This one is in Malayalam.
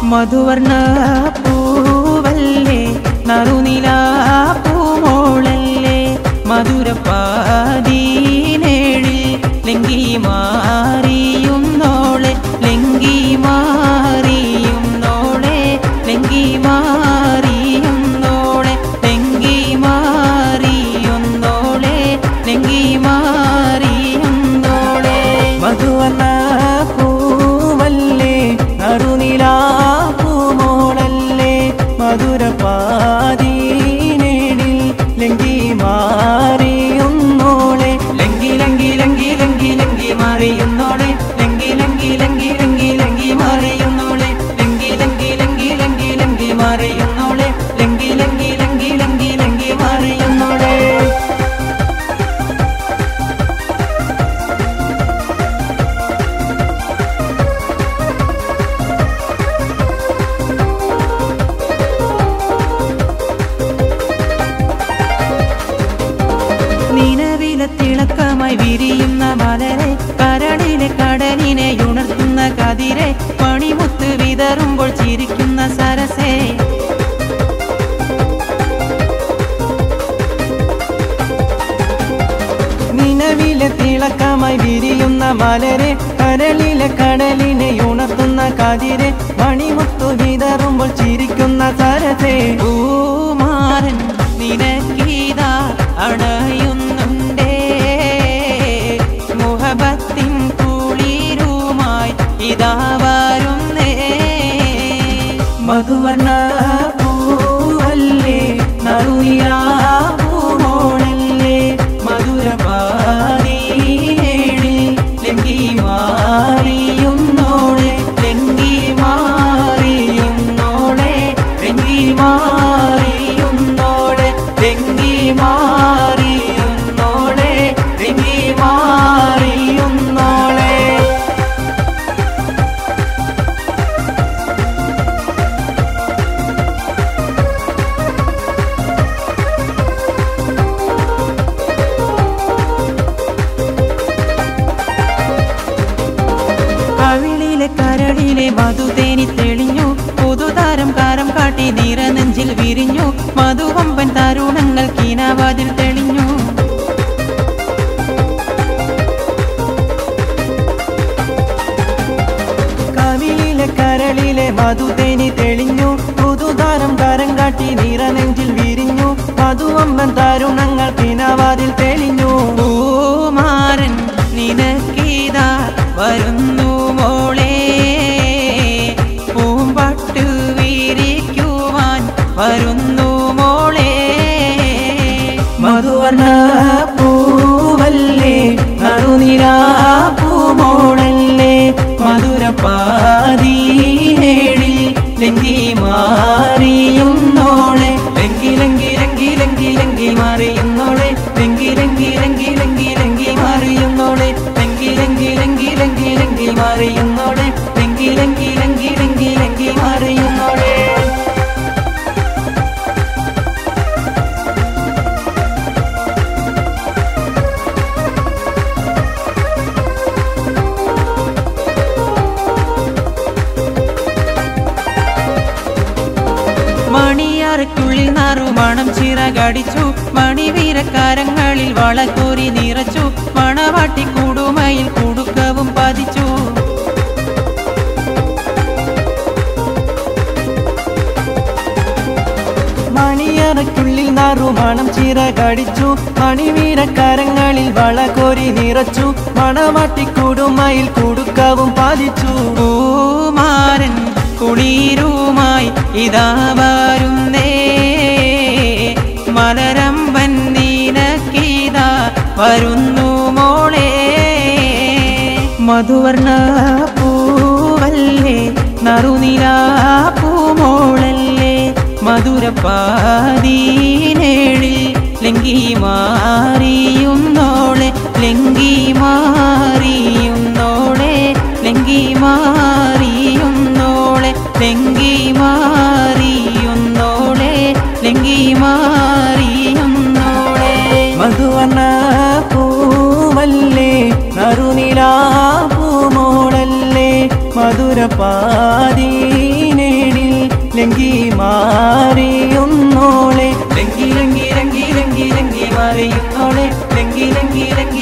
മധുവർണ പൂവല്ലേ നറുനില പൂമോളല്ലേ മധുരപ്പാതീനേഴിൽ ലെങ്കി മാറിയും നോളെ ലെങ്കി മാറിയും നോളെ ലെങ്കി മാറിയും നോളെ ലെങ്കി മാറിയും നോളെ ലെങ്കി മാറിയും നോളെ മധുവർണ പൂവല്ലേ നറുനിലാ പൂമോളല്ലേ മധുരപാതീനേടിൽ ലങ്കി മാറിയുന്നോളെ ലങ്കി ലങ്കി ലങ്കി ലങ്കി ലങ്കി മാറിയുന്നോളെ ലങ്കി ലങ്കി ലങ്കി ലങ്കി ലങ്കി മാറിയുന്നോളെ ലങ്കി ലങ്കി ലങ്കി ലങ്കി ലങ്കി മാറിയുന്നോളെ ലങ്കി ലങ്കി ലങ്കി ലങ്കി ലങ്കി മാറിയുന്നോളെ നിലവിലെ തിളക്കമായി വിരിയുന്ന മലരെ കരളിലെ കടലിനെ ഉണർത്തുന്ന കതിരെ പണിമുത്ത് വിതറുമ്പോൾ ചിരിക്കുന്ന സരസേ നിലവിലെ തിളക്കമായി വിരിയുന്ന മലരെ കരളിലെ കടലിനെ ഉണർത്തുന്ന കതിരെ മണിമുത്തു വിതറുമ്പോൾ ചിരിക്കുന്ന സരസേ പൂമാരൻ നിനക്കീതാ അണയുന്നുണ്ടേ മുഹബത്തിൻ കുളിരുമായി ഇതാ വരുന്നേ മധുവർണ പൂവല്ലേ നറുനിലാ പൂമോളല്ലേ മധുരപാതീനേടിൽ ലെങ്കി മാറിയുന്നോളെ ലെങ്കി മാറിയുന്നോളെ ലെങ്കി മാറിയുന്നോളെ ലെങ്കി മാറിയുന്നോളെ ലെങ്കി മാറിയുന്നോളെ കവിളിലെ കരളിലെ മധുതേനി തെളിഞ്ഞു പുതുതാരം കാരം കാട്ടി നിറനെഞ്ചിൽ വിരിഞ്ഞു മധുവമ്പൻ തരുണങ്ങൾ കീനാവാതിൽ തെളിഞ്ഞു കവിളിലെ കരളിലെ മധുതേനി തെളിഞ്ഞു പുതുതാരം കാരം കാട്ടി നിറനെഞ്ചിൽ വിരിഞ്ഞു മധുവമ്പൻ തരുണങ്ങൾ കിനാവാതിൽ തെളിഞ്ഞു പൂമാരൻ നിനക്കീതാ വരുന്നു മോളെ പൂമ്പട്ടു വിരിക്കുവാൻ വരുന്നു മോളെ മധുവർണ പൂവല്ലേ നറുനിരാ പൂമോളല്ലേ മധുരപാതീനേഴിൽ ലങ്കി മാറിയുന്നോളെ ലങ്കി ലങ്കി ലങ്കി ലങ്കി ലങ്കി മാറിയുന്നോളെ ലങ്കി ലങ്കി ലങ്കി ലങ്കി ലങ്കി മാറിയുന്നോളെ ലങ്കി ലങ്കി ലങ്കി ലങ്കി ലങ്കി മാറിയുന്നോളെ ലങ്കി ലങ്കി ലങ്കി ലങ്കി ലങ്കി മാറിയുന്നോളെ മണിയാറയ്ക്കുള്ളിൽ നാറുമണം ചിറകടിച്ചു മണിവീരക്കാരങ്ങളിൽ വളക്കോരി നിറച്ചു മണവാട്ടി കൂടുമയിൽ കുടുക്കവും പതിച്ചു മണിയറയ്ക്കുള്ളിൽ നാറുമണം ചിറകടിച്ചു മണിവീരക്കാരങ്ങളിൽ വളകോരി നിറച്ചു മണവാട്ടി കൂടുമയിൽ കുടുക്കവും പാലിച്ചു പൂമാരൻ കുളിരുമായി ഇതാ വരുന്നേ മലരമ്പൻ നീനക്കീതാ വരുന്നു മോളെ മധുവർണ പൂവല്ലേ നറുനിലാ പൂമോളല്ലേ മധുരപാതീനേഴിൽ ലെങ്കി മാറിയുന്നോളെ ലെങ്കി മാറിയുന്നോളെ ലെങ്കി മാറിയുന്നോളെ ലെങ്കി മാറിയുന്നോളെ ലെങ്കി മാറിയുന്നോളെ മധുവർണ പൂവല്ലേ നറുനിലാ പൂമോളല്ലേ മധുരപാതീനേ ലങ്കി മാറിയുന്നോളെ ലങ്കി ലങ്കി ലങ്കി ലങ്കി ലങ്കി മാറിയുന്നോളെ ലങ്കി ലങ്കി ലങ്കി